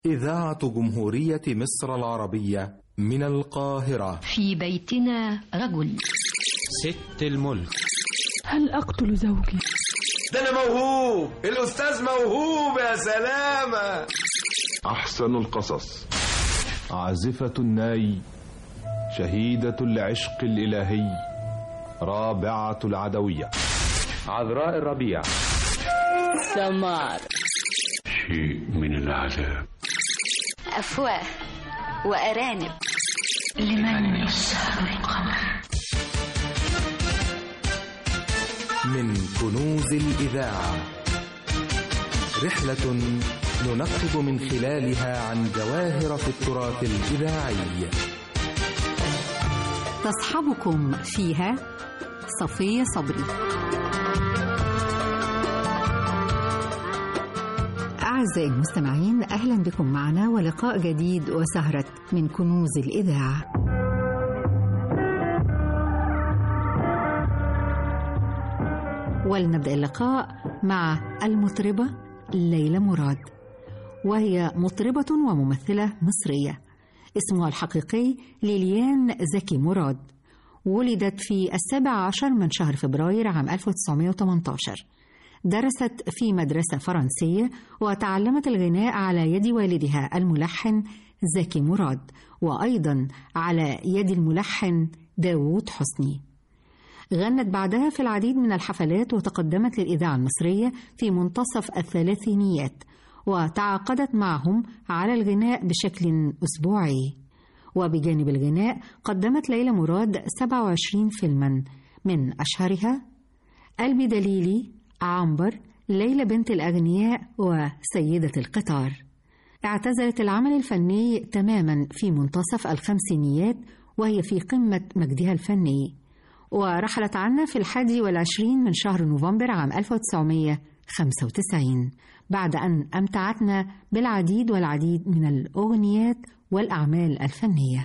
إذاعة جمهورية مصر العربية من القاهرة في بيتنا رجل ست الملك هل أقتل زوجي؟ ده أنا موهوب الأستاذ موهوب يا سلامة أحسن القصص عازفة الناي شهيدة العشق الإلهي رابعة العدوية عذراء الربيع سمار شيء من العذاب أفواه وأرانب لمن يسهر القمر من كنوز الإذاعة رحلة ننقب من خلالها عن جواهر في التراث الإذاعي تصحبكم فيها صفية صبري أعزائي المستمعين أهلا بكم معنا ولقاء جديد وسهرة من كنوز الإذاعة ولنبدأ اللقاء مع المطربة ليلى مراد وهي مطربة وممثلة مصرية اسمها الحقيقي ليليان زكي مراد ولدت في السابع عشر من شهر فبراير عام 1918 درست في مدرسة فرنسية وتعلمت الغناء على يد والدها الملحن زكي مراد وأيضا على يد الملحن داوود حسني غنت بعدها في العديد من الحفلات وتقدمت للإذاعة المصرية في منتصف الثلاثينيات وتعاقدت معهم على الغناء بشكل أسبوعي وبجانب الغناء قدمت ليلى مراد 27 فيلما من أشهرها قلبي دليلي عنبر ليلى بنت الأغنياء وسيدة القطار اعتزلت العمل الفني تماما في منتصف الخمسينيات وهي في قمة مجدها الفني ورحلت عنا في الحادي والعشرين من شهر نوفمبر عام 1995 بعد أن أمتعتنا بالعديد والعديد من الأغنيات والأعمال الفنية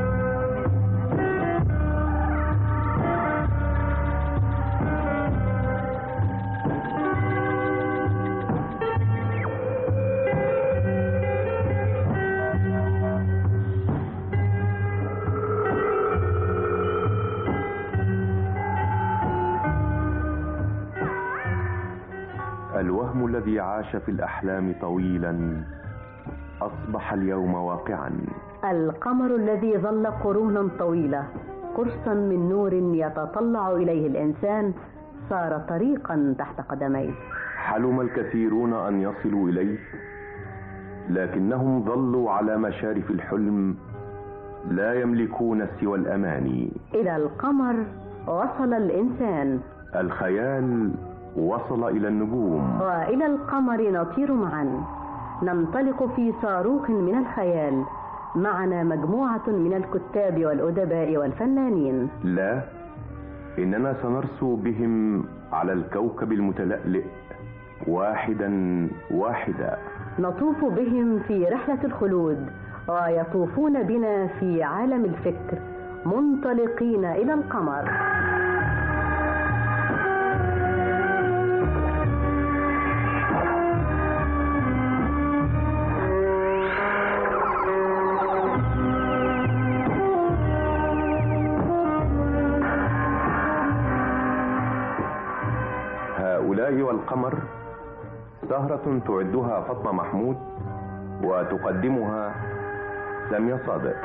الوهم الذي عاش في الأحلام طويلا أصبح اليوم واقعا القمر الذي ظل قرونا طويلة قرصا من نور يتطلع إليه الإنسان صار طريقا تحت قدميه حلم الكثيرون أن يصلوا إليه لكنهم ظلوا على مشارف الحلم لا يملكون سوى الأماني إلى القمر وصل الإنسان الخيال وصل إلى النجوم وإلى القمر نطير معا ننطلق في صاروخ من الخيال معنا مجموعة من الكتاب والأدباء والفنانين لا إننا سنرسو بهم على الكوكب المتلألئ واحدا واحدا نطوف بهم في رحلة الخلود ويطوفون بنا في عالم الفكر منطلقين إلى القمر هؤلاء والقمر سهرة تعدها فاطمة محمود وتقدمها سامية صادق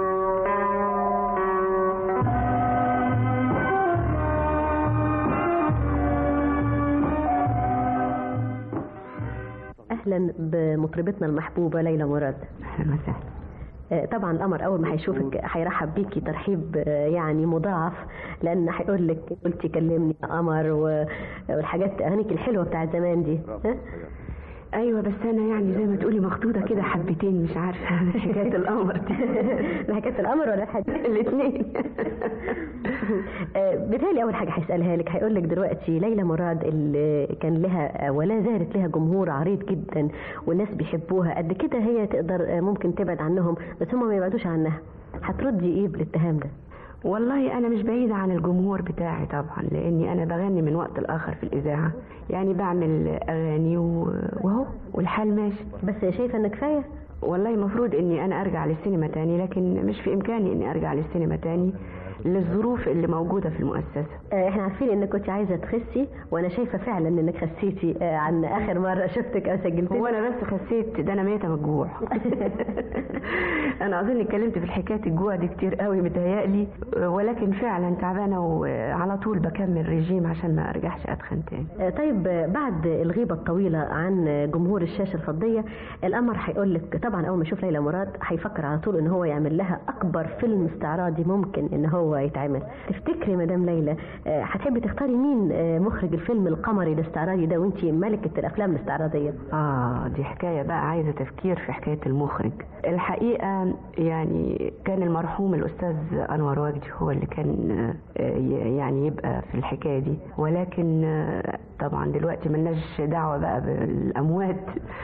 أهلا بمطربتنا المحبوبة ليلى مراد أهلا وسهلا آه، طبعا القمر اول ما هيشوفك هيرحب بيكي ترحيب آه، يعني مضاعف لان هيقول لك قلتي كلمني يا قمر و- والحاجات اغانيك الحلوه بتاعت زمان دي ها؟ ايوه بس انا يعني زي ما تقولي مخطوطه كده حبتين مش عارفه حكايه القمر دي ده حكايه القمر ولا الحاجات الاثنين بالتالي اول حاجه هيسالها لك هيقول لك دلوقتي ليلى مراد اللي كان لها ولا زالت لها جمهور عريض جدا والناس بيحبوها قد كده هي تقدر آه، ممكن تبعد عنهم بس هم ما يبعدوش عنها هتردي ايه بالاتهام ده والله انا مش بعيده عن الجمهور بتاعي طبعا لاني انا بغني من وقت لاخر في الاذاعه يعني بعمل اغاني و- وهو والحال ماشي بس شايفه ان كفايه والله المفروض اني انا ارجع للسينما تاني لكن مش في امكاني اني ارجع للسينما تاني للظروف اللي موجودة في المؤسسة آه، احنا عارفين انك كنت عايزه تخسي وانا شايفه فعلا انك خسيتي آه، عن اخر مره شفتك او سجلت هو انا بس خسيت ده انا ميتة من الجوع انا اظن اتكلمت في حكاية الجوع دي كتير قوي متهيألي ولكن فعلا تعبانة وعلى طول بكمل ريجيم عشان ما ارجعش اتخن تاني آه، طيب آه، بعد الغيبه الطويله عن آه، جمهور الشاشه الفضيه القمر هيقول لك طبعا اول ما يشوف ليلى مراد هيفكر على طول ان هو يعمل لها اكبر فيلم استعراضي ممكن ان هو يتعمل تفتكري مدام ليلى آه، هتحبي تختاري مين آه، مخرج الفيلم القمري الاستعراضي ده وانت ملكه الافلام الاستعراضيه اه دي حكاية بقى عايزة تفكير في حكاية المخرج الحقيقة يعني كان المرحوم الأستاذ أنور وجدي هو اللي كان آه، ي- يعني يبقى في الحكاية دي ولكن آه، طبعا دلوقتي ملناش دعوة بقى بالأموات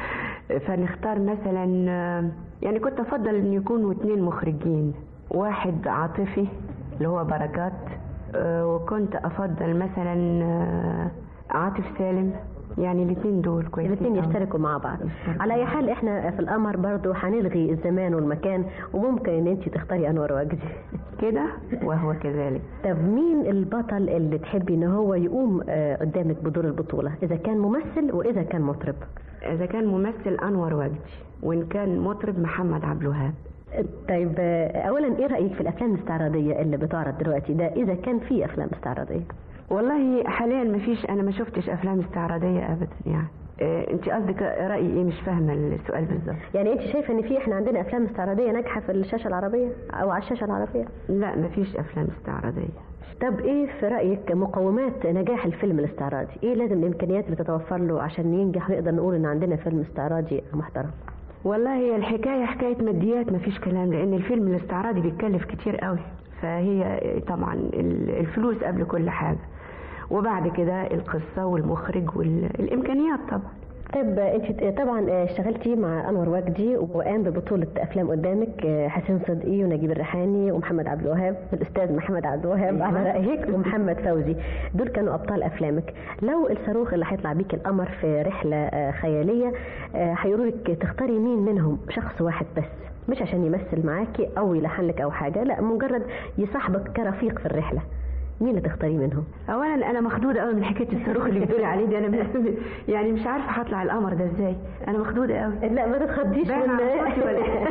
فنختار مثلا آه، يعني كنت أفضل أن يكونوا اتنين مخرجين واحد عاطفي اللي هو بركات آه، وكنت أفضل مثلا آه، عاطف سالم يعني الاثنين دول كويسين الاثنين أوي. يشتركوا مع بعض على اي حال احنا في القمر برضو هنلغي الزمان والمكان وممكن ان انت تختاري انور وجدي كده وهو كذلك طب مين البطل اللي تحبي ان هو يقوم آه، قدامك بدور البطوله اذا كان ممثل واذا كان مطرب إذا كان ممثل أنور وجدي وإن كان مطرب محمد عبد الوهاب طيب آه، اولا ايه رايك في الافلام الاستعراضيه اللي بتعرض دلوقتي ده اذا كان في افلام استعراضيه والله حاليا ما فيش أنا ما شفتش أفلام استعراضية أبدا يعني إيه أنت قصدك رأيي إيه مش فاهمة السؤال بالظبط يعني انت شايفه ان في احنا عندنا افلام استعراضيه ناجحه في الشاشه العربيه او على الشاشه العربيه لا ما فيش أفلام استعراضية طب ايه في رايك مقومات نجاح الفيلم الاستعراضي ايه لازم الامكانيات اللي تتوفر له عشان ينجح ونقدر نقول ان عندنا فيلم استعراضي محترم والله هي الحكاية حكاية ماديات ما فيش كلام لأن الفيلم الاستعراضي بيتكلف كتير قوي فهي طبعا ال- الفلوس قبل كل حاجة وبعد كده القصة والمخرج والإمكانيات طبعا طيب انت طبعا اشتغلتي مع انور وجدي وقام ببطوله افلام قدامك حسين صدقي ونجيب الريحاني ومحمد عبد الوهاب الاستاذ محمد عبد الوهاب على رايك ومحمد فوزي دول كانوا ابطال افلامك لو الصاروخ اللي هيطلع بيك القمر في رحله آه، خياليه آه، هيقولوا لك تختاري مين منهم شخص واحد بس مش عشان يمثل معاكي او يلحن لك او حاجه لا مجرد يصاحبك كرفيق في الرحله مين اللي تختاري منهم اولا انا مخدوده قوي من حكايه الصاروخ اللي بتقولي عليه دي انا م- يعني مش عارفه هطلع القمر ده ازاي انا مخدوده قوي لا ما تتخضيش باين من على صوتي ولا إيه؟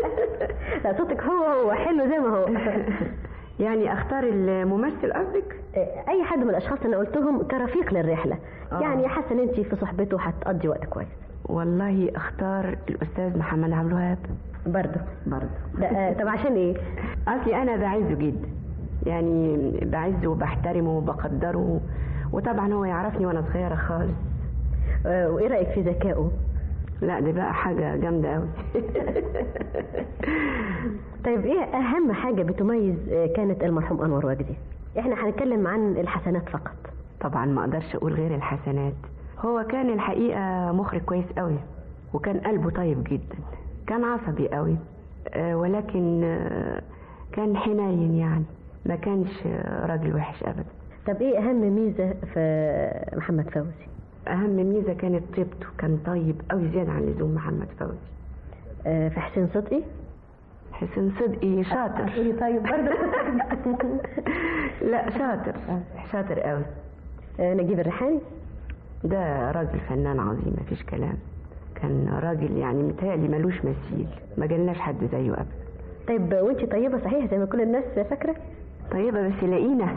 لا صوتك هو هو حلو زي ما هو يعني اختار الممثل قصدك اي حد من الاشخاص اللي أنا قلتهم كرفيق للرحله آه. يعني حاسه ان انت في صحبته هتقضي وقت كويس والله اختار الاستاذ محمد عبد الوهاب برضه برضه ده آه، طب عشان ايه اصلي انا بعزه جدا يعني بعزه وبحترمه وبقدره وطبعا هو يعرفني وانا صغيره خالص آه، وايه رايك في ذكائه لا دي بقى حاجه جامده قوي طيب ايه اهم حاجه بتميز آه، كانت المرحوم انور وجدي احنا هنتكلم عن الحسنات فقط طبعا ما اقدرش اقول غير الحسنات هو كان الحقيقه مخرج كويس قوي وكان قلبه طيب جدا كان عصبي قوي آه، ولكن آه، كان حنين يعني ما كانش آه، راجل وحش ابدا طب ايه اهم ميزه في محمد فوزي اهم ميزه كانت طيبته كان طيب قوي زياده عن اللزوم محمد فوزي آه، في حسين صدقي حسين صدقي شاطر هتقولي طيب برضه لا شاطر شاطر قوي آه، نجيب الريحاني ده راجل فنان عظيم مفيش كلام كان راجل يعني متهيألي ملوش مثيل ما جالناش حد زيه ابدا طيب وانت طيبه صحيح زي ما كل الناس فاكره طيبه بس لاقينا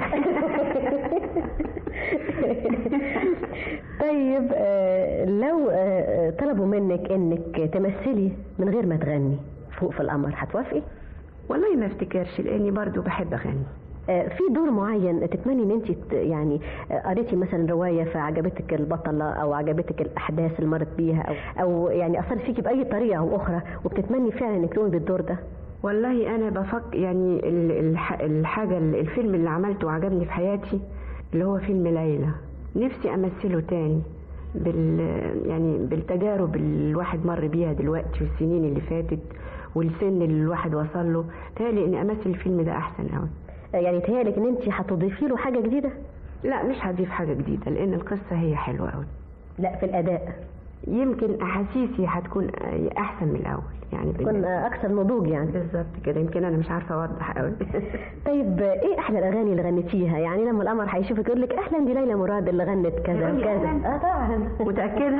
طيب آه، لو آه، طلبوا منك انك تمثلي من غير ما تغني فوق في القمر هتوافقي والله ما افتكرش لاني برضو بحب اغني آه، في دور معين تتمني ان انت ت- يعني آه، قريتي مثلا روايه فعجبتك البطله او عجبتك الاحداث اللي مرت بيها او او يعني اثرت فيكي باي طريقه او اخرى وبتتمني فعلا انك تقومي بالدور ده والله انا بفكر يعني ال- الح- الحاجه الفيلم اللي عملته وعجبني في حياتي اللي هو فيلم ليلى نفسي امثله تاني بال يعني بالتجارب اللي الواحد مر بيها دلوقتي والسنين اللي فاتت والسن اللي الواحد وصل له تالي اني امثل الفيلم ده احسن قوي آه، يعني تهيألك ان انت هتضيفي له حاجه جديده لا مش هضيف حاجه جديده لان القصه هي حلوه قوي لا في الاداء يمكن احاسيسي هتكون احسن من الاول يعني تكون اكثر نضوج يعني بالظبط كده يمكن انا مش عارفه اوضح قوي طيب ايه احلى الاغاني اللي غنيتيها يعني لما القمر هيشوفك يقول لك اهلا دي ليلى مراد اللي غنت كذا وكذا اه طبعا متاكده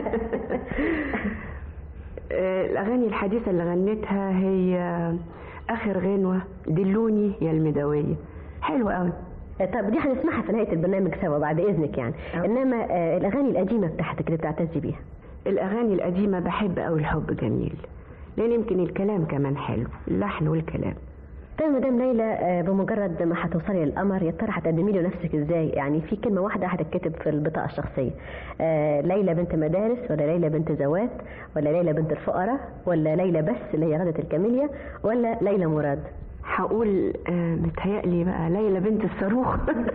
الاغاني الحديثه اللي غنيتها هي اخر غنوه دلوني يا المدويه حلوه قوي طب دي هنسمعها في نهايه البرنامج سوا بعد اذنك يعني أوه. انما الاغاني القديمه بتاعتك اللي بتعتزي بيها الاغاني القديمه بحب قوي الحب جميل لان يمكن الكلام كمان حلو اللحن والكلام طيب مدام ليلى بمجرد ما هتوصلي للقمر يا ترى هتقدمي له نفسك ازاي؟ يعني في كلمه واحده هتتكتب في البطاقه الشخصيه. آه ليلى بنت مدارس ولا ليلى بنت زوات ولا ليلى بنت الفقراء ولا ليلى بس اللي هي غدة الكاميليا ولا ليلى مراد؟ هقول آه متهيألي بقى ليلى بنت الصاروخ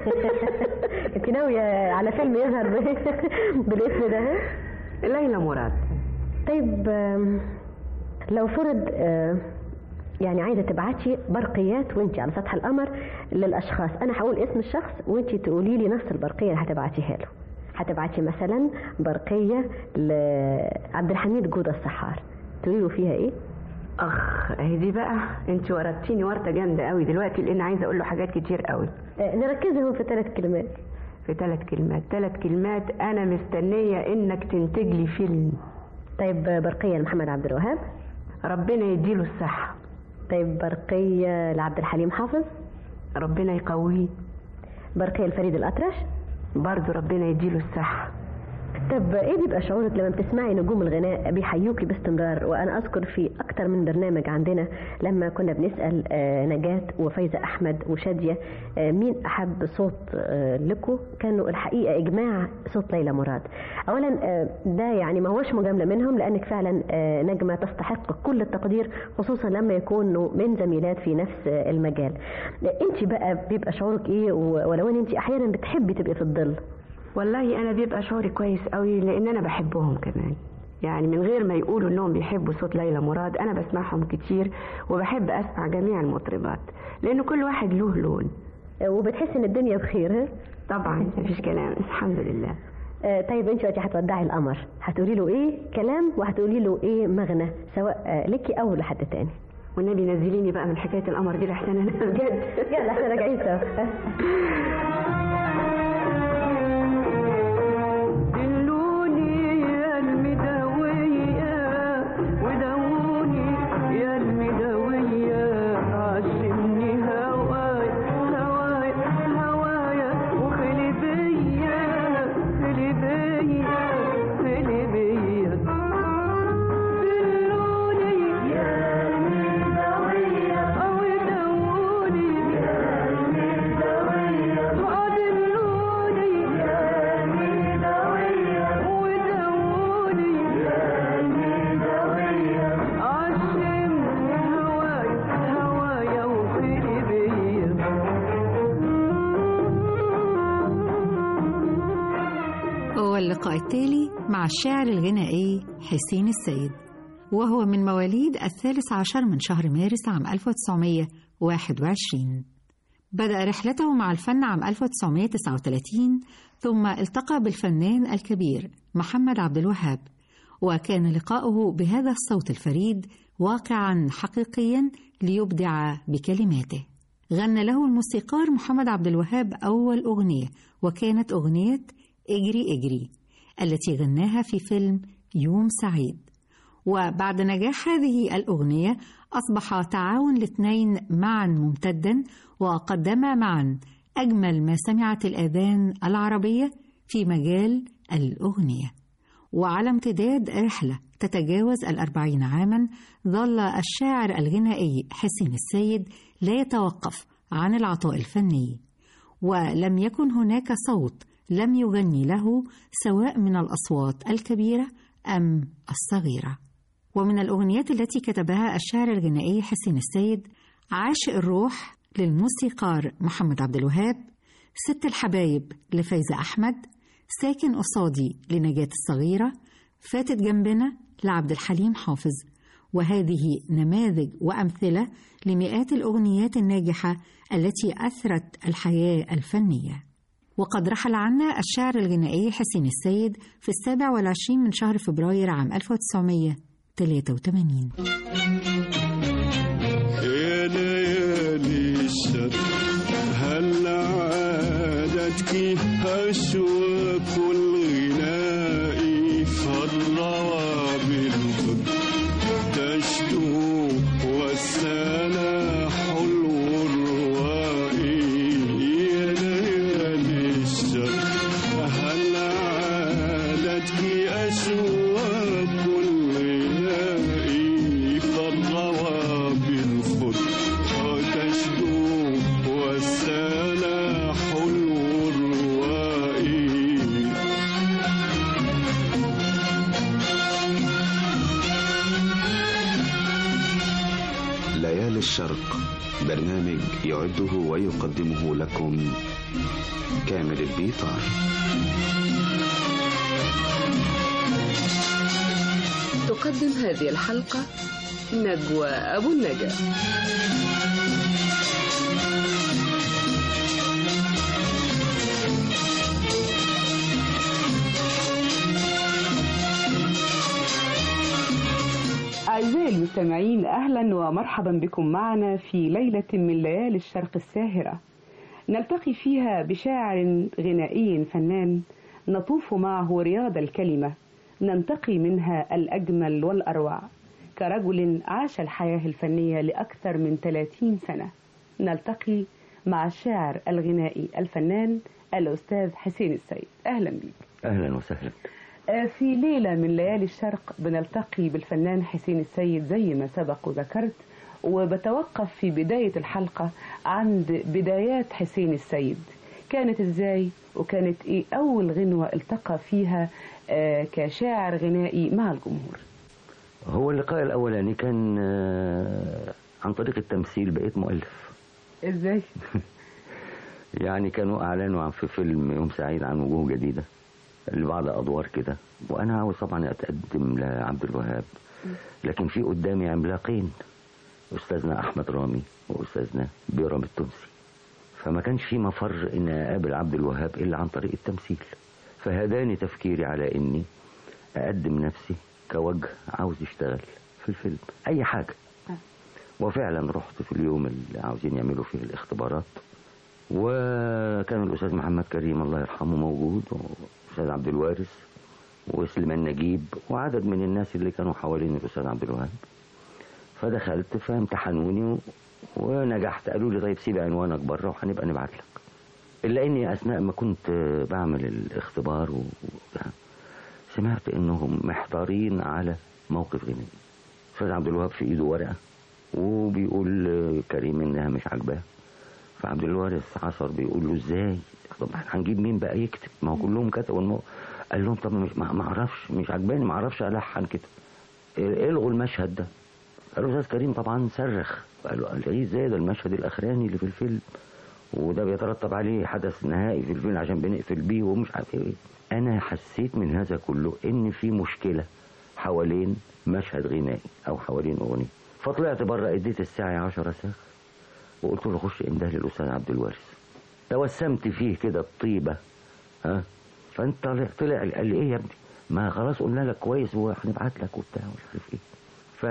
انت ناويه على فيلم يظهر بالاسم ده ليلى مراد طيب لو فرض يعني عايزه تبعتي برقيات وانت على سطح القمر للاشخاص انا هقول اسم الشخص وانت تقولي لي نفس البرقيه اللي هتبعتيها له هتبعتي مثلا برقيه لعبد الحميد جوده السحار تقولي له فيها ايه اخ اهي دي بقى انت ورطتيني ورطه جامده قوي دلوقتي لان عايزه اقول له حاجات كتير قوي نركزهم في ثلاث كلمات في ثلاث كلمات ثلاث كلمات انا مستنيه انك تنتج لي فيلم طيب برقيه لمحمد عبد الوهاب ربنا يديله الصحه طيب برقيه لعبد الحليم حافظ ربنا يقويه برقيه لفريد الاطرش برضه ربنا يديله الصحه طب ايه بيبقى شعورك لما بتسمعي نجوم الغناء بيحيوكي باستمرار وانا اذكر في اكتر من برنامج عندنا لما كنا بنسال نجاة وفايزه احمد وشاديه مين احب صوت لكم كانوا الحقيقه اجماع صوت ليلى مراد اولا ده يعني ما هوش مجامله منهم لانك فعلا نجمه تستحق كل التقدير خصوصا لما يكونوا من زميلات في نفس المجال انت بقى بيبقى شعورك ايه ولو ان انت احيانا بتحبي تبقي في الظل والله انا بيبقى شعوري كويس قوي لان انا بحبهم كمان يعني من غير ما يقولوا انهم بيحبوا صوت ليلى مراد انا بسمعهم كتير وبحب اسمع جميع المطربات لان كل واحد له لون وبتحس ان الدنيا بخير طبعا مفيش كلام الحمد لله طيب انت وقتي هتودعي القمر هتقولي له ايه كلام وهتقولي له ايه مغنى سواء لك او لحد تاني والنبي نزليني بقى من حكايه القمر دي لحسن انا بجد يلا احنا راجعين سوا اللقاء التالي مع الشاعر الغنائي حسين السيد وهو من مواليد الثالث عشر من شهر مارس عام 1921 بدأ رحلته مع الفن عام 1939 ثم التقى بالفنان الكبير محمد عبد الوهاب وكان لقاؤه بهذا الصوت الفريد واقعا حقيقيا ليبدع بكلماته غنى له الموسيقار محمد عبد الوهاب أول أغنية وكانت أغنية اجري اجري التي غناها في فيلم يوم سعيد وبعد نجاح هذه الأغنية أصبح تعاون الاثنين معا ممتدا وقدما معا أجمل ما سمعت الآذان العربية في مجال الأغنية وعلى امتداد رحلة تتجاوز الأربعين عاما ظل الشاعر الغنائي حسين السيد لا يتوقف عن العطاء الفني ولم يكن هناك صوت لم يغني له سواء من الأصوات الكبيرة أم الصغيرة ومن الأغنيات التي كتبها الشاعر الغنائي حسين السيد عاشق الروح للموسيقار محمد عبد الوهاب ست الحبايب لفايزة أحمد ساكن قصادي لنجاة الصغيرة فاتت جنبنا لعبد الحليم حافظ وهذه نماذج وأمثلة لمئات الأغنيات الناجحة التي أثرت الحياة الفنية وقد رحل عنا الشاعر الغنائي حسين السيد في السابع والعشرين من شهر فبراير عام 1983 يا ليالي الشر هل عادتك أشواك الغناء فالروى بالخد تشدو والسنا حلو الروائي يا ليالي الشر هل عادتك أشواك الغناء فالروى بالخد تشدو والسنا حلو الروائي ليالي الشرق برنامج يعده ويقدمه لكم كامل البيطار تقدم هذه الحلقة نجوى أبو النجا أعزائي المستمعين أهلا ومرحبا بكم معنا في ليلة من ليالي الشرق الساهرة نلتقي فيها بشاعر غنائي فنان نطوف معه رياض الكلمة ننتقي منها الأجمل والأروع كرجل عاش الحياة الفنية لأكثر من 30 سنة نلتقي مع الشاعر الغنائي الفنان الأستاذ حسين السيد أهلا بك اهلا وسهلا آه، في ليلة من ليالي الشرق بنلتقي بالفنان حسين السيد زي ما سبق وذكرت وبتوقف في بداية الحلقة عند بدايات حسين السيد كانت ازاي وكانت ايه اول غنوة التقى فيها آه، كشاعر غنائي مع الجمهور هو اللقاء الاولاني كان آه، عن طريق التمثيل بقيت مؤلف ازاي يعني كانوا اعلنوا عن في فيلم يوم سعيد عن وجوه جديده لبعض ادوار كده وانا عاوز طبعا اتقدم لعبد الوهاب لكن في قدامي عملاقين استاذنا احمد رامي واستاذنا بيرام التونسي فما كانش في مفر ان اقابل عبد الوهاب الا عن طريق التمثيل فهداني تفكيري على اني اقدم نفسي كوجه عاوز يشتغل في الفيلم اي حاجه وفعلا رحت في اليوم اللي عاوزين يعملوا فيه الاختبارات وكان الاستاذ محمد كريم الله يرحمه موجود والاستاذ عبد الوارث وسليمان نجيب وعدد من الناس اللي كانوا حوالين الاستاذ عبد الوهاب فدخلت فامتحنوني و... ونجحت قالوا لي طيب سيب عنوانك بره وهنبقى نبعت لك الا اني اثناء ما كنت بعمل الاختبار و... و... سمعت انهم محتارين على موقف غنائي الاستاذ عبد الوهاب في ايده ورقه وبيقول كريم انها مش عاجباه فعبد الوارث عصر بيقول له ازاي طب احنا هنجيب مين بقى يكتب ما هو كلهم كتبوا المو... قال لهم طب مش ما اعرفش مش عجباني ما اعرفش الحن كده الغوا المشهد ده قالوا استاذ كريم طبعا صرخ قالوا قال ايه ازاي ده المشهد الاخراني اللي في الفيلم وده بيترتب عليه حدث نهائي في الفيلم عشان بنقفل بيه ومش عارف ايه انا حسيت من هذا كله ان في مشكله حوالين مشهد غنائي او حوالين اغنيه فطلعت بره اديت الساعه 10 ساخ وقلت له خش انده للاستاذ عبد الوارث توسمت فيه كده الطيبه ها فانت طلع طلع قال لي ايه يا ابني ما خلاص قلنا لك كويس وهنبعت لك وبتاع ومش عارف ايه ف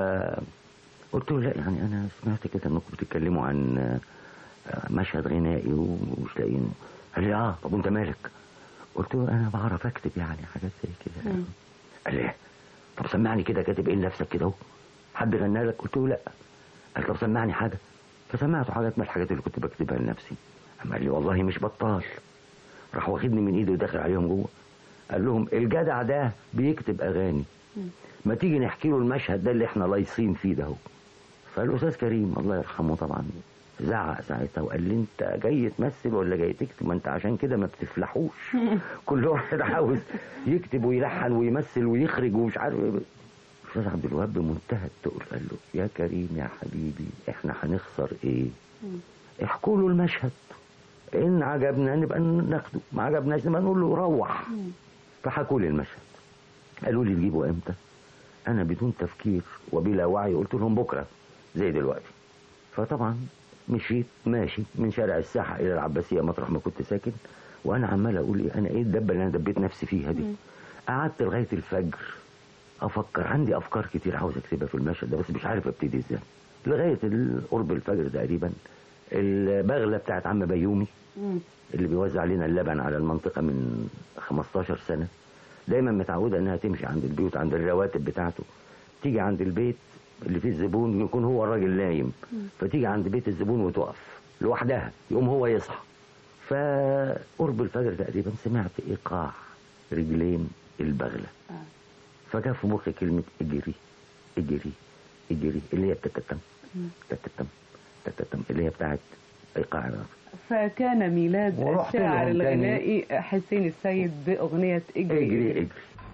قلت له لا يعني انا سمعت كده انكم بتتكلموا عن مشهد غنائي ومش لاقيين قال لي اه طب وانت مالك قلت له انا بعرف اكتب يعني حاجات زي كده قال لي طب سمعني كده كاتب ايه لنفسك كده اهو حد غنى لك قلت له لا قال طب سمعني حاجه فسمعته حاجات من الحاجات اللي كنت بكتبها لنفسي اما قال لي والله مش بطال راح واخدني من ايده وداخل عليهم جوه قال لهم الجدع ده بيكتب اغاني ما تيجي نحكي له المشهد ده اللي احنا لايصين فيه ده هو فالاستاذ كريم الله يرحمه طبعا زعق ساعتها وقال لي انت جاي تمثل ولا جاي تكتب ما انت عشان كده ما بتفلحوش كل واحد عاوز يكتب ويلحن ويمثل ويخرج ومش عارف ايه الاستاذ عبد الوهاب بمنتهى التقل قال له يا كريم يا حبيبي احنا هنخسر ايه احكوا له المشهد ان عجبنا نبقى ناخده ما عجبناش نبقى نقول له روح فحكوا لي المشهد قالوا لي تجيبه امتى انا بدون تفكير وبلا وعي قلت لهم بكره زي دلوقتي فطبعا مشيت ماشي من شارع الساحه الى العباسيه مطرح ما كنت ساكن وانا عمال اقول ايه انا ايه الدبه اللي انا دبيت نفسي فيها دي قعدت لغايه الفجر افكر عندي افكار كتير عاوز اكتبها في المشهد ده بس مش عارف ابتدي ازاي لغايه ال- قرب الفجر تقريبا البغله بتاعت عم بيومي اللي بيوزع علينا اللبن على المنطقه من 15 سنه دايما متعوده انها تمشي عند البيوت عند الرواتب بتاعته تيجي عند البيت اللي فيه الزبون يكون هو الراجل نايم فتيجي عند بيت الزبون وتقف لوحدها يقوم هو يصحى فقرب الفجر تقريبا سمعت ايقاع رجلين البغله فجاء في مخي كلمه اجري اجري اجري اللي هي تتتم تتتم تتتم اللي هي بتاعت ايقاع النار فكان ميلاد ورحت الشاعر لهم تاني. الغنائي حسين السيد بأغنية اجري اجري اجري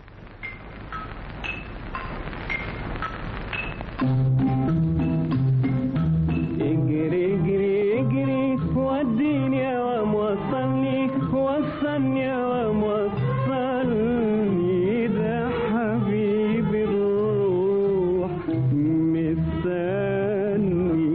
اجري اجري اجري وديني يا وموصلني وصلني يا وموصلني ده حبيبي الروح مستني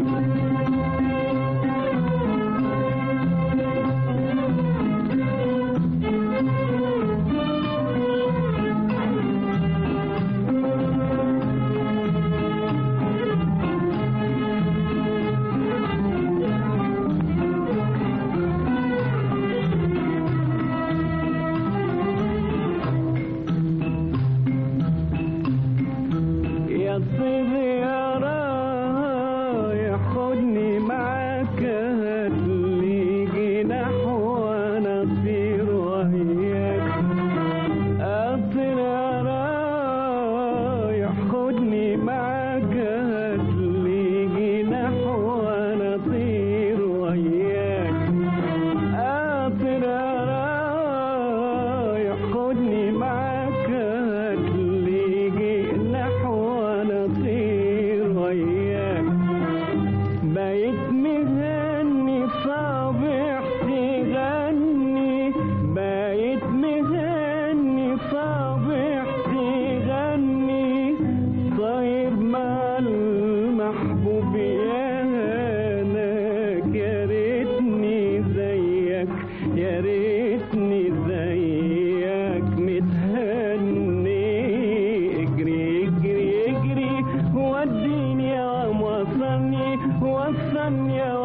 يا طيب يا رايح خدني معاك هاتلي جناح وانا اطير وياك اطير يا رايح خدني معاك هاتلي جناح وانا اطير وياك اطير يا رايح خدني معاك هاتلي جناح وانا اطير وياك بقيت مغني صابح تغني بقيت مغني صابح تغني طاير مع المحبوب يا هناك يا ريتني زيك يا ريتني زيك متهني اجري اجري اجري وديني يا وصلني وصلني يا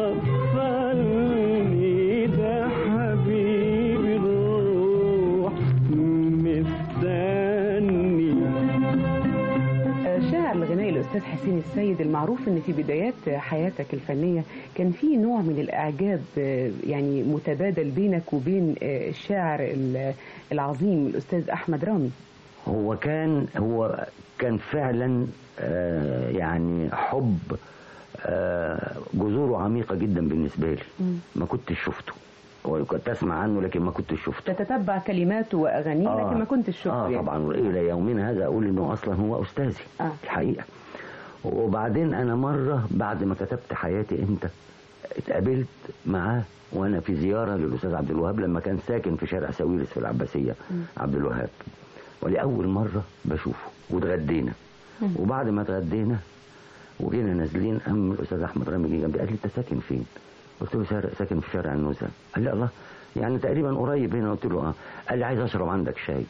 وصلني ده حبيبي الروح مستني شاعر الغنائي الأستاذ حسين السيد المعروف أن في بدايات حياتك الفنية كان في نوع من الإعجاب آه، يعني متبادل بينك وبين آه، الشاعر ال- العظيم الأستاذ أحمد رامي هو كان هو كان فعلا آه، يعني حب آه، جذوره عميقة جدا بالنسبة لي ما كنتش شفته وكنت اسمع عنه لكن ما كنتش شفته تتتبع كلماته وأغانيه آه. لكن ما كنتش شفته اه يعني. طبعا الى يومنا هذا اقول انه اصلا هو استاذي آه. الحقيقه وبعدين انا مره بعد ما كتبت حياتي امتى اتقابلت معاه وانا في زياره للاستاذ عبد الوهاب لما كان ساكن في شارع ساويرس في العباسيه عبد الوهاب ولاول مره بشوفه واتغدينا وبعد ما اتغدينا وجينا نازلين قام الاستاذ احمد رامي جه جنبي قال لي انت ساكن فين؟ قلت له سار- ساكن في شارع النزهه قال لي الله يعني تقريبا قريب هنا قلت له اه قال لي عايز اشرب عندك شاي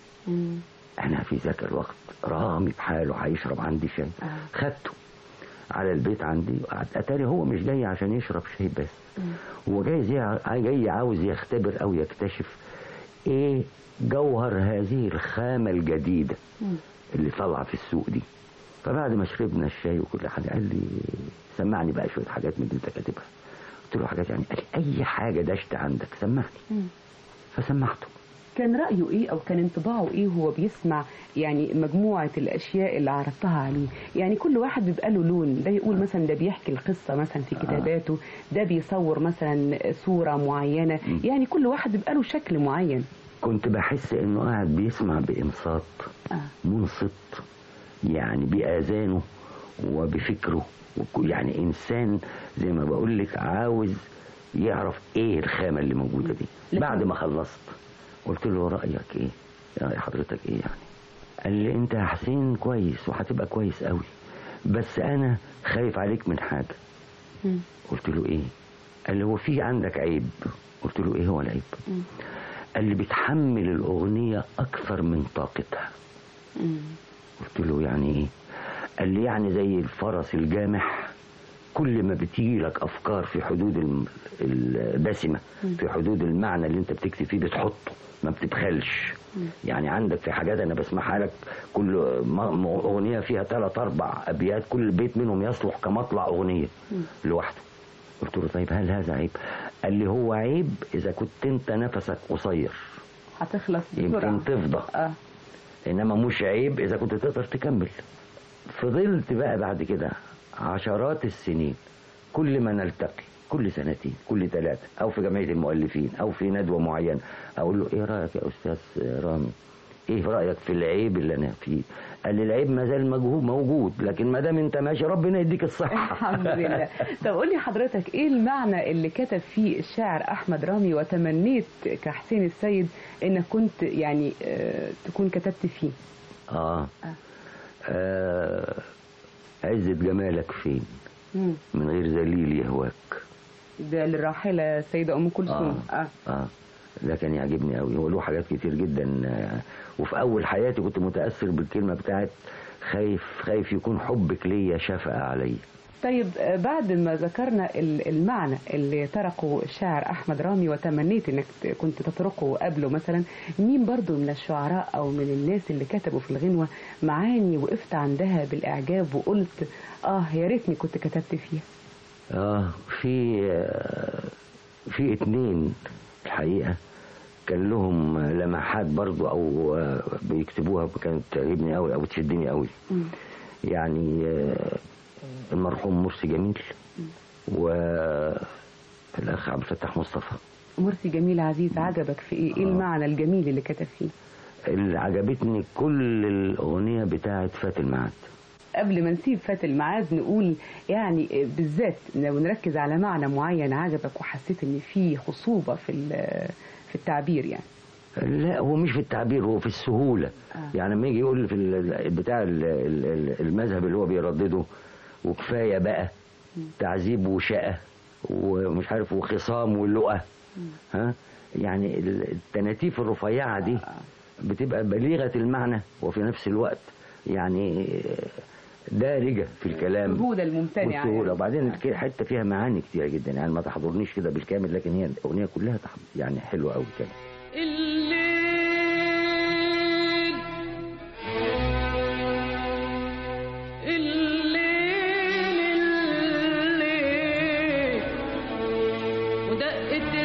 انا في ذاك الوقت رامي بحاله هيشرب عندي شاي خدته على البيت عندي وقعد اتاري هو مش جاي عشان يشرب شاي بس هو جاي زي جاي عاوز يختبر او يكتشف ايه جوهر هذه الخامة الجديدة اللي طالعة في السوق دي فبعد ما شربنا الشاي وكل حاجة قال لي سمعني بقى شوية حاجات من اللي انت كاتبها قلت له حاجات يعني قال لي اي حاجة دشت عندك سمعني فسمعته كان رأيه إيه أو كان انطباعه إيه وهو بيسمع يعني مجموعة الأشياء اللي عرضتها عليه يعني كل واحد بيبقى له لون ده يقول مثلا ده بيحكي القصة مثلا في كتاباته ده بيصور مثلا صورة معينة يعني كل واحد بيبقى له شكل معين كنت بحس انه قاعد بيسمع بانصات منصت يعني باذانه وبفكره وك- يعني انسان زي ما بقول لك عاوز يعرف ايه الخامه اللي موجوده دي بعد ما خلصت قلت له رايك ايه يا حضرتك ايه يعني قال لي انت يا حسين كويس وهتبقى كويس قوي بس انا خايف عليك من حاجه قلت له ايه قال لي هو في عندك عيب قلت له ايه هو العيب قال لي بتحمل الاغنيه اكثر من طاقتها قلت له يعني ايه قال لي يعني زي الفرس الجامح كل ما بتيجي لك افكار في حدود الم- الدسمه في حدود المعنى اللي انت بتكتب فيه بتحطه ما بتبخلش يعني عندك في حاجات انا بسمعها لك كل م- م- اغنيه فيها ثلاث اربع ابيات كل بيت منهم يصلح كمطلع اغنيه لوحده قلت له طيب هل هذا عيب قال لي هو عيب اذا كنت انت نفسك قصير هتخلص بسرعة يمكن تفضى اه انما مش عيب اذا كنت تقدر تكمل فضلت بقى بعد كده عشرات السنين كل ما نلتقي كل سنتين كل ثلاثة أو في جمعية المؤلفين أو في ندوة معينة أقول له إيه رأيك يا أستاذ رامي إيه رأيك في العيب اللي أنا فيه قال لي العيب ما زال مجهود موجود لكن ما دام أنت ماشي ربنا يديك الصحة الحمد لله طب قول لي حضرتك ايه المعنى اللي كتب فيه الشاعر احمد رامي وتمنيت كحسين السيد انك كنت يعني آه تكون كتبت فيه آه, آه. عزة جمالك فين مم. من غير ذليل يهواك ده للراحله السيده ام كلثوم آه. اه ده كان يعجبني قوي هو له حاجات كتير جدا آه، وفي اول حياتي كنت متاثر بالكلمه بتاعت خايف خايف يكون حبك ليا شفقه عليا طيب آه، بعد ما ذكرنا ال- المعنى اللي طرقه الشاعر احمد رامي وتمنيت انك ت- كنت تطرقه قبله مثلا مين برضو من الشعراء او من الناس اللي كتبوا في الغنوه معاني وقفت عندها بالاعجاب وقلت اه يا ريتني كنت كتبت فيها اه في آه، في اتنين الحقيقه كان لهم لمحات برضو او آه، بيكتبوها كانت تعجبني قوي او تشدني قوي يعني آه، المرحوم مرسي جميل والاخ عبد الفتاح مصطفى مرسي جميل عزيز عجبك في ايه؟ ايه المعنى الجميل اللي كتب فيه؟ اللي عجبتني كل الاغنيه بتاعت فات الميعاد قبل ما نسيب فات الميعاد نقول يعني بالذات لو نركز على معنى معين عجبك وحسيت ان في خصوبه في ال- في التعبير يعني لا هو مش في التعبير هو في السهولة آه. يعني لما يجي يقول في ال- بتاع ال- ال- ال- المذهب اللي هو بيردده وكفاية بقى تعذيب وشقة ومش عارف وخصام ولقى ها يعني ال- التناتيف الرفيعة دي بتبقى بليغة المعنى وفي نفس الوقت يعني دارجة في الكلام السهولة الممتنعة والسهولة يعني. وبعدين الك- حتى فيها معاني كتيرة جدا يعني ما تحضرنيش كده بالكامل لكن هي الأغنية كلها تح- يعني حلوة قوي كده الليل الليل الليل ودقت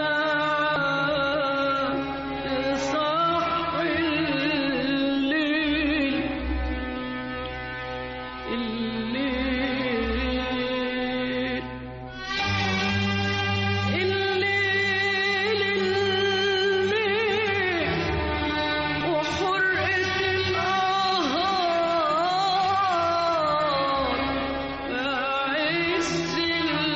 الساعة تصحي الليل الليل الليل الليل وحرقة النهار بعز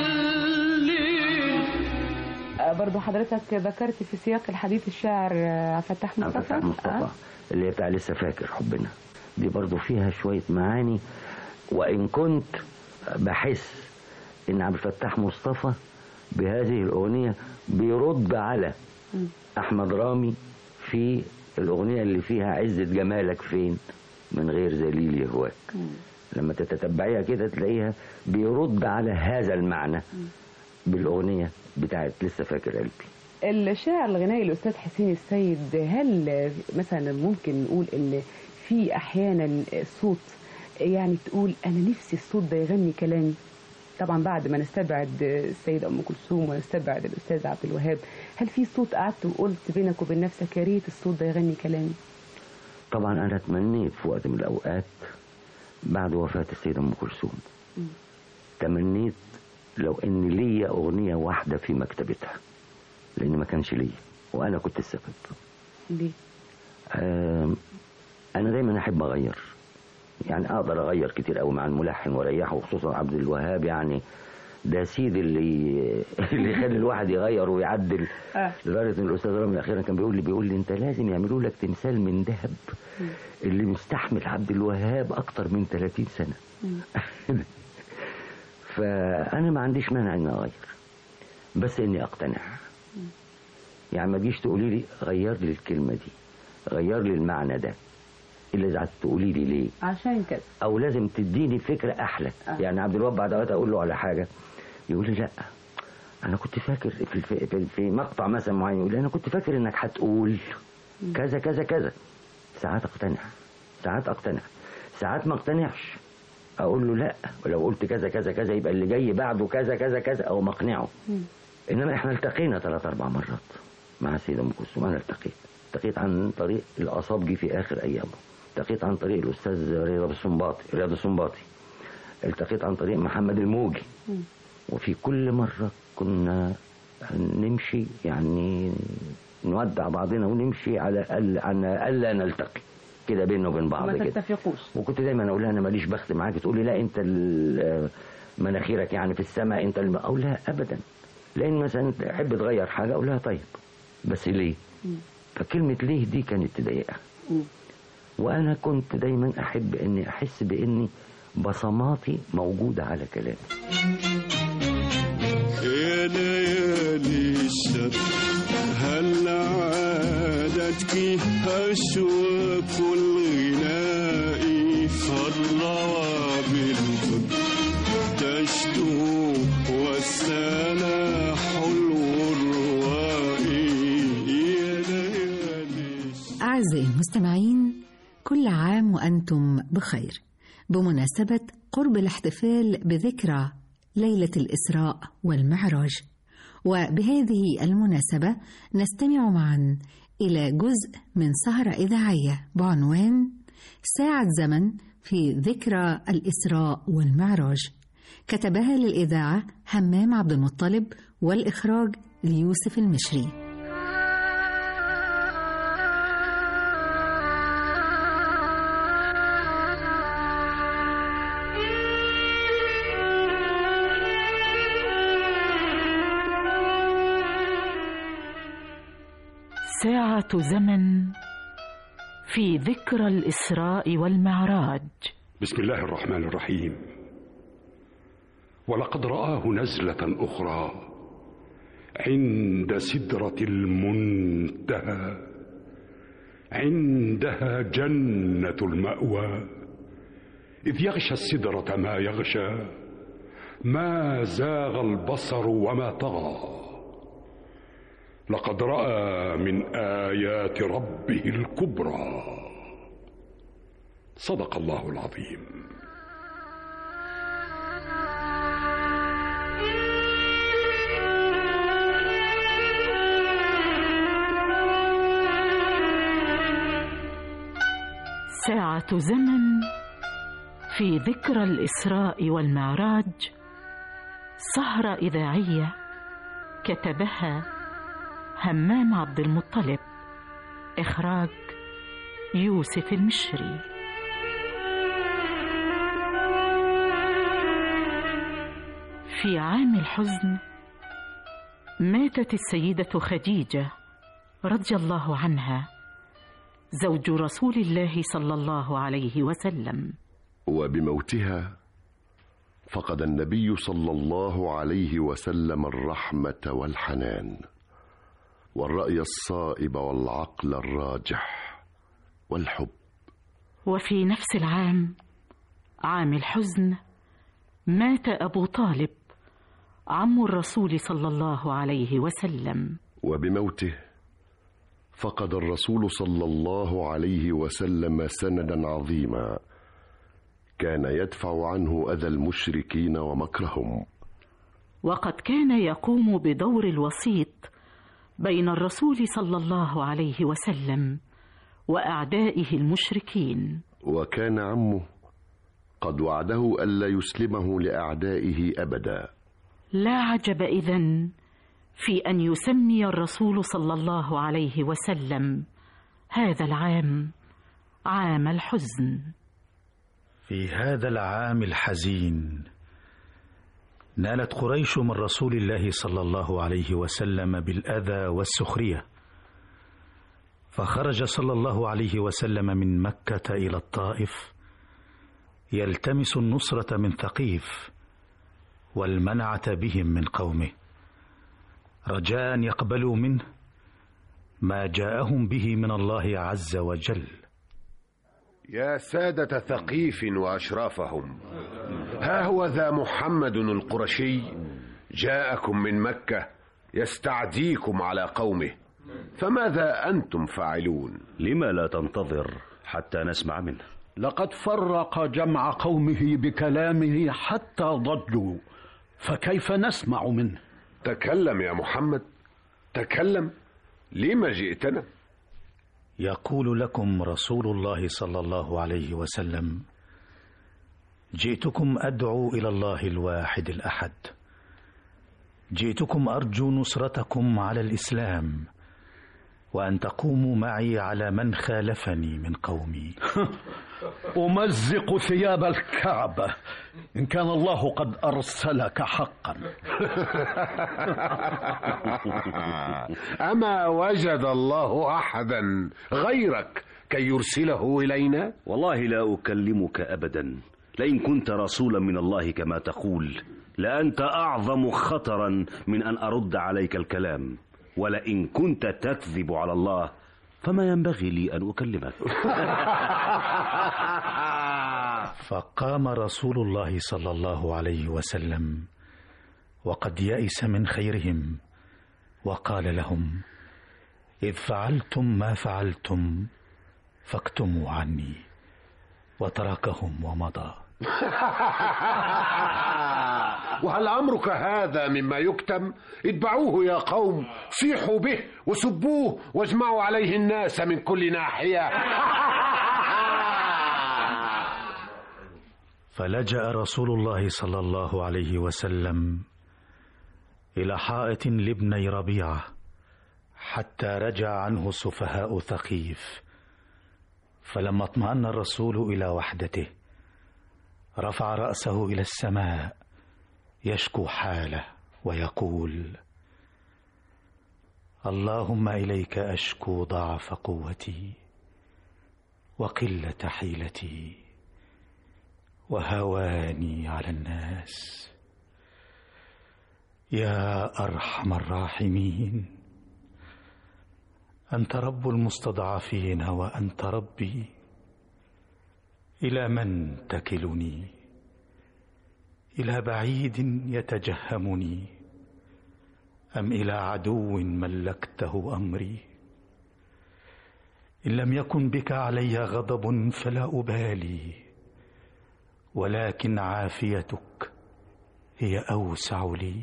الليل آه، برضو حضرتك ذكرت في سياق الحديث الشاعر آه، عبد الفتاح عبد مصطفى الفتاح مصطفى اللي هي بتاع لسه فاكر حبنا دي برضو فيها شوية معاني وإن كنت بحس إن عبد الفتاح مصطفى بهذه الأغنية بيرد على أحمد رامي في الأغنية اللي فيها عزة جمالك فين من غير ذليل يهواك لما تتتبعيها كده تلاقيها بيرد على هذا المعنى بالأغنية بتاعت لسه فاكر قلبي الشاعر الغنائي الاستاذ حسين السيد هل آه، مثلا ممكن نقول ان في احيانا صوت يعني تقول انا نفسي الصوت ده يغني كلامي طبعا بعد ما نستبعد السيدة ام كلثوم ونستبعد الاستاذ عبد الوهاب هل في صوت قعدت وقلت بينك وبين نفسك يا ريت الصوت ده يغني كلامي طبعا انا تمنيت في وقت من الاوقات بعد وفاة السيدة ام كلثوم تمنيت لو ان ليا اغنية واحدة في مكتبتها لان ما كانش ليا وانا كنت السبب ليه آم، انا دايما احب اغير يعني اقدر اغير كتير قوي مع الملحن واريحه وخصوصا عبد الوهاب يعني ده سيد اللي اللي يخلي الواحد يغير ويعدل آه. لدرجه ان الاستاذ رامي اخيرا كان بيقول لي بيقول لي انت لازم يعملوا لك تمثال من ذهب اللي مستحمل عبد الوهاب اكتر من 30 سنه فانا ما عنديش مانع اني اغير بس اني اقتنع يعني ما تجيش تقولي لي غير لي الكلمه دي غير لي المعنى ده الا اذا قعدت تقولي لي ليه عشان كده او لازم تديني فكره احلى آه. يعني عبد الوهاب بعد اوقات اقول له على حاجه يقول لي لا انا كنت فاكر في الف... في, في مقطع مثلا معين يقول لي انا كنت فاكر انك هتقول كذا كذا كذا ساعات اقتنع ساعات اقتنع ساعات ما اقتنعش اقول له لا ولو قلت كذا كذا كذا يبقى اللي جاي بعده كذا كذا كذا او مقنعه انما احنا التقينا ثلاث اربع مرات مع السيده ام كلثوم انا التقيت التقيت عن طريق الاصابجي في اخر ايامه التقيت عن طريق الاستاذ رياض السنباطي رياض السنباطي التقيت عن طريق محمد الموجي وفي كل مره كنا نمشي يعني نودع بعضنا ونمشي على ألا عن الا نلتقي كده بيننا وبين بعض ما كده تتفقوش وكنت دايما اقول لها انا ماليش بخت معاك تقول لي لا انت ال- مناخيرك يعني في السماء انت الم... اقول لها ابدا لان مثلا تحب تغير حاجه اقول لها طيب بس ليه فكلمه ليه دي كانت تضايقها وانا كنت دايما احب اني احس باني بصماتي موجوده على كلامي يا ليالي الشر هل عادتك أشواك الغناء فالروابل تشدو والسنا حلو الرواء يا ليالي أعزائي المستمعين كل عام وأنتم بخير بمناسبة قرب الاحتفال بذكرى ليلة الإسراء والمعراج وبهذه المناسبة نستمع معا إلى جزء من سهرة إذاعية بعنوان ساعة زمن في ذكرى الإسراء والمعراج كتبها للإذاعة همام عبد المطلب والإخراج ليوسف المشري ساعة زمن في ذكرى الإسراء والمعراج بسم الله الرحمن الرحيم ولقد رآه نزلة أخرى عند سدرة المنتهى عندها جنة المأوى إذ يغشى السدرة ما يغشى ما زاغ البصر وما طغى لقد رأى من آيات ربه الكبرى صدق الله العظيم ساعة زمن في ذكرى الإسراء والمعراج سهرة إذاعية كتبها همام عبد المطلب إخراج يوسف المشري في عام الحزن ماتت السيدة خديجة رضي الله عنها زوج رسول الله صلى الله عليه وسلم وبموتها فقد النبي صلى الله عليه وسلم الرحمه والحنان والراي الصائب والعقل الراجح والحب وفي نفس العام عام الحزن مات ابو طالب عم الرسول صلى الله عليه وسلم وبموته فقد الرسول صلى الله عليه وسلم سندا عظيما كان يدفع عنه اذى المشركين ومكرهم وقد كان يقوم بدور الوسيط بين الرسول صلى الله عليه وسلم واعدائه المشركين وكان عمه قد وعده الا يسلمه لاعدائه ابدا لا عجب اذن في ان يسمي الرسول صلى الله عليه وسلم هذا العام عام الحزن في هذا العام الحزين نالت قريش من رسول الله صلى الله عليه وسلم بالاذى والسخريه فخرج صلى الله عليه وسلم من مكه الى الطائف يلتمس النصره من ثقيف والمنعه بهم من قومه رجاء أن يقبلوا منه ما جاءهم به من الله عز وجل يا سادة ثقيف وأشرافهم ها هو ذا محمد القرشي جاءكم من مكة يستعديكم على قومه فماذا أنتم فاعلون لما لا تنتظر حتى نسمع منه لقد فرق جمع قومه بكلامه حتى ضجوا فكيف نسمع منه تكلم يا محمد تكلم لما جئتنا يقول لكم رسول الله صلى الله عليه وسلم جئتكم ادعو الى الله الواحد الاحد جئتكم ارجو نصرتكم على الاسلام وان تقوموا معي على من خالفني من قومي امزق ثياب الكعبه ان كان الله قد ارسلك حقا اما وجد الله احدا غيرك كي يرسله الينا والله لا اكلمك ابدا لئن كنت رسولا من الله كما تقول لانت اعظم خطرا من ان ارد عليك الكلام ولئن كنت تكذب على الله فما ينبغي لي ان اكلمك فقام رسول الله صلى الله عليه وسلم وقد يئس من خيرهم وقال لهم اذ فعلتم ما فعلتم فاكتموا عني وتركهم ومضى وهل أمرك هذا مما يكتم اتبعوه يا قوم صيحوا به وسبوه واجمعوا عليه الناس من كل ناحية فلجأ رسول الله صلى الله عليه وسلم إلى حائط لابني ربيعة حتى رجع عنه سفهاء ثقيف فلما اطمأن الرسول إلى وحدته رفع رأسه إلى السماء يشكو حاله ويقول اللهم إليك أشكو ضعف قوتي وقلة حيلتي وهواني على الناس يا ارحم الراحمين انت رب المستضعفين وانت ربي الى من تكلني الى بعيد يتجهمني ام الى عدو ملكته امري ان لم يكن بك علي غضب فلا ابالي ولكن عافيتك هي اوسع لي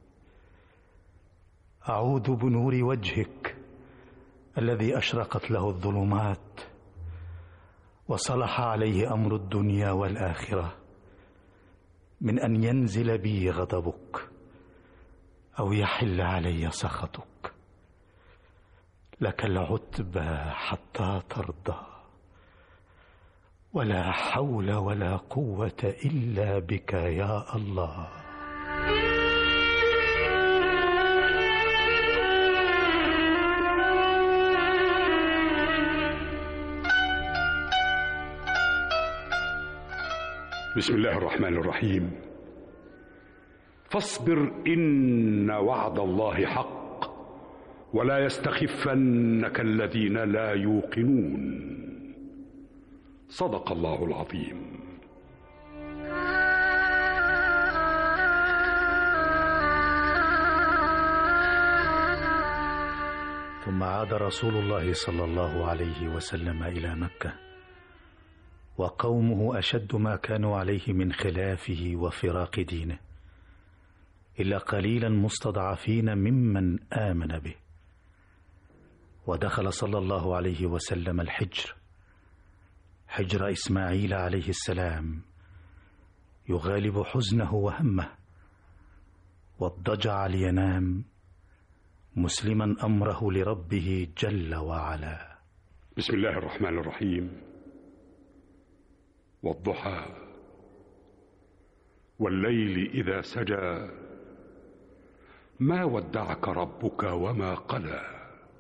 اعوذ بنور وجهك الذي اشرقت له الظلمات وصلح عليه امر الدنيا والاخره من ان ينزل بي غضبك او يحل علي سخطك لك العتبى حتى ترضى ولا حول ولا قوه الا بك يا الله بسم الله الرحمن الرحيم فاصبر ان وعد الله حق ولا يستخفنك الذين لا يوقنون صدق الله العظيم ثم عاد رسول الله صلى الله عليه وسلم الى مكه وقومه اشد ما كانوا عليه من خلافه وفراق دينه الا قليلا مستضعفين ممن امن به ودخل صلى الله عليه وسلم الحجر حجر اسماعيل عليه السلام يغالب حزنه وهمه واضطجع لينام مسلما امره لربه جل وعلا بسم الله الرحمن الرحيم والضحى والليل اذا سجى ما ودعك ربك وما قلى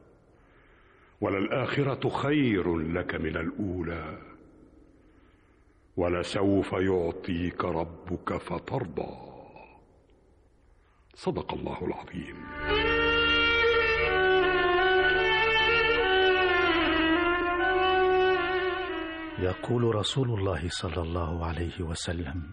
وللاخره خير لك من الاولى ولسوف يعطيك ربك فترضى صدق الله العظيم يقول رسول الله صلى الله عليه وسلم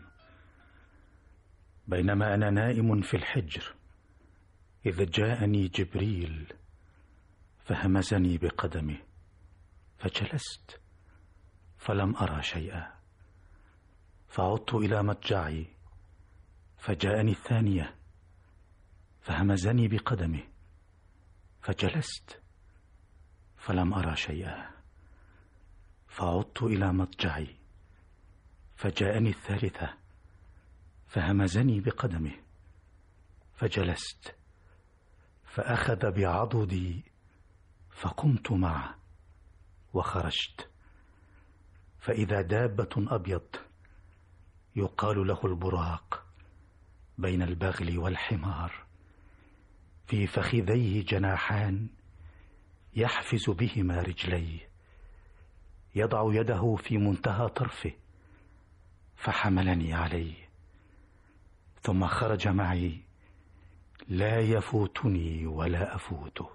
بينما انا نائم في الحجر اذ جاءني جبريل فهمزني بقدمه فجلست فلم ارى شيئا فعدت الى مضجعي فجاءني الثانيه فهمزني بقدمه فجلست فلم ارى شيئا فعدت الى مضجعي فجاءني الثالثه فهمزني بقدمه فجلست فاخذ بعضدي فقمت معه وخرجت فاذا دابه ابيض يقال له البراق بين البغل والحمار في فخذيه جناحان يحفز بهما رجليه يضع يده في منتهى طرفه فحملني عليه ثم خرج معي لا يفوتني ولا افوته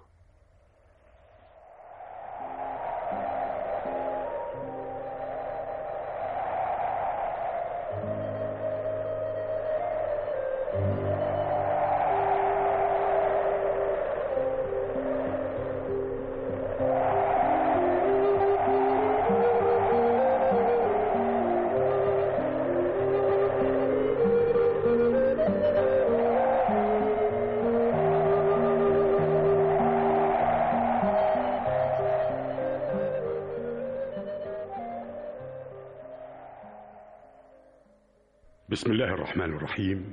بسم الله الرحمن الرحيم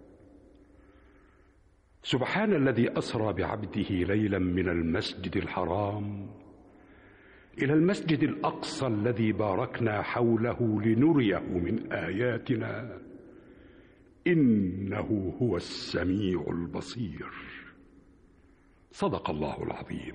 سبحان الذي اسرى بعبده ليلا من المسجد الحرام الى المسجد الاقصى الذي باركنا حوله لنريه من اياتنا انه هو السميع البصير صدق الله العظيم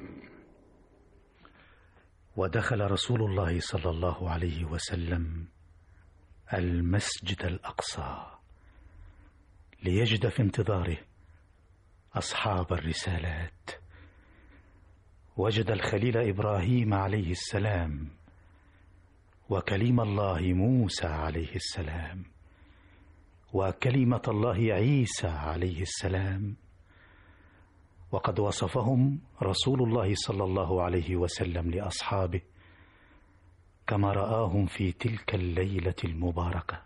ودخل رسول الله صلى الله عليه وسلم المسجد الاقصى ليجد في انتظاره اصحاب الرسالات وجد الخليل ابراهيم عليه السلام وكليم الله موسى عليه السلام وكلمه الله عيسى عليه السلام وقد وصفهم رسول الله صلى الله عليه وسلم لاصحابه كما راهم في تلك الليله المباركه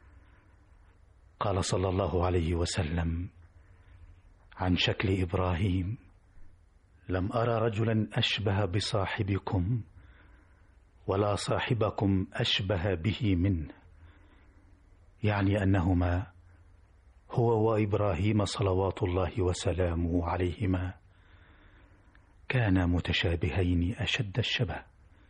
قال صلى الله عليه وسلم عن شكل ابراهيم لم ارى رجلا اشبه بصاحبكم ولا صاحبكم اشبه به منه يعني انهما هو وابراهيم صلوات الله وسلامه عليهما كانا متشابهين اشد الشبه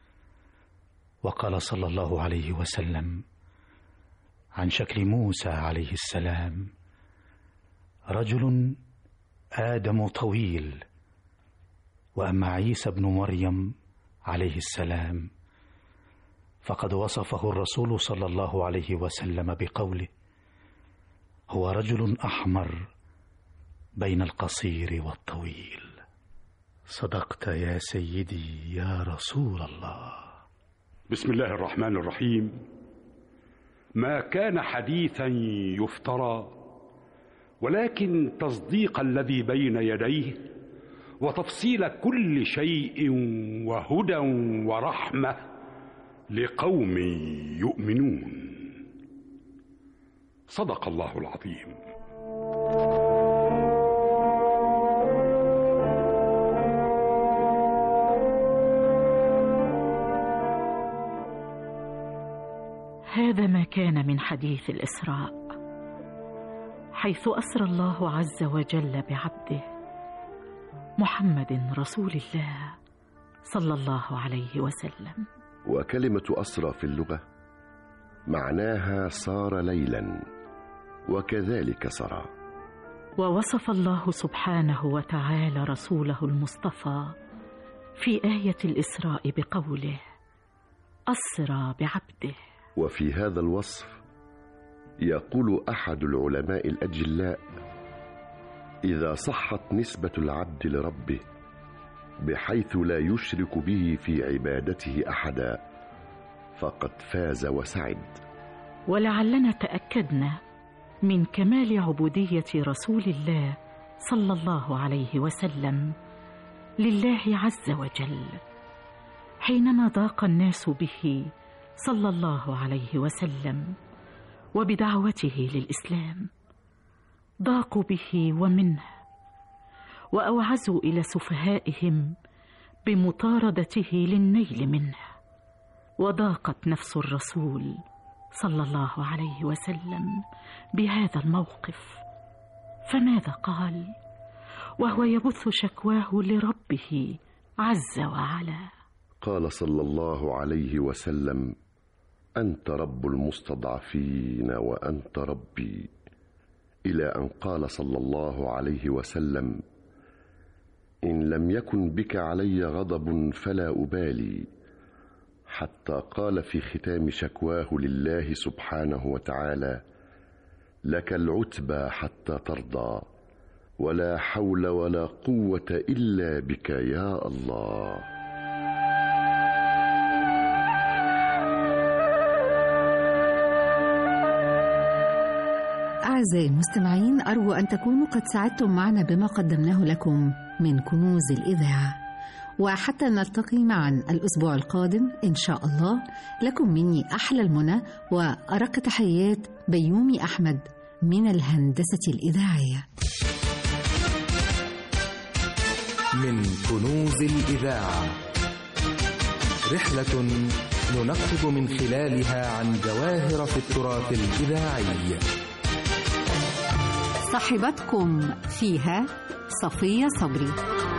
وقال صلى الله عليه وسلم عن شكل موسى عليه السلام رجل ادم طويل واما عيسى ابن مريم عليه السلام فقد وصفه الرسول صلى الله عليه وسلم بقوله هو رجل احمر بين القصير والطويل صدقت يا سيدي يا رسول الله بسم الله الرحمن الرحيم ما كان حديثا يفترى ولكن تصديق الذي بين يديه وتفصيل كل شيء وهدى ورحمه لقوم يؤمنون صدق الله العظيم هذا ما كان من حديث الاسراء حيث اسرى الله عز وجل بعبده محمد رسول الله صلى الله عليه وسلم وكلمه اسرى في اللغه معناها صار ليلا وكذلك سرى ووصف الله سبحانه وتعالى رسوله المصطفى في ايه الاسراء بقوله اسرى بعبده وفي هذا الوصف يقول احد العلماء الاجلاء اذا صحت نسبه العبد لربه بحيث لا يشرك به في عبادته احدا فقد فاز وسعد ولعلنا تاكدنا من كمال عبوديه رسول الله صلى الله عليه وسلم لله عز وجل حينما ضاق الناس به صلى الله عليه وسلم وبدعوته للاسلام ضاقوا به ومنه واوعزوا الى سفهائهم بمطاردته للنيل منه وضاقت نفس الرسول صلى الله عليه وسلم بهذا الموقف فماذا قال وهو يبث شكواه لربه عز وعلا قال صلى الله عليه وسلم انت رب المستضعفين وانت ربي الى ان قال صلى الله عليه وسلم ان لم يكن بك علي غضب فلا ابالي حتى قال في ختام شكواه لله سبحانه وتعالى لك العتبى حتى ترضى ولا حول ولا قوه الا بك يا الله أعزائي المستمعين أرجو أن تكونوا قد سعدتم معنا بما قدمناه لكم من كنوز الإذاعة وحتى نلتقي معا الأسبوع القادم إن شاء الله لكم مني أحلى المنى وأرق تحيات بيومي أحمد من الهندسة الإذاعية من كنوز الإذاعة رحلة ننقب من خلالها عن جواهر في التراث الإذاعي صاحبتكم فيها صفية صبري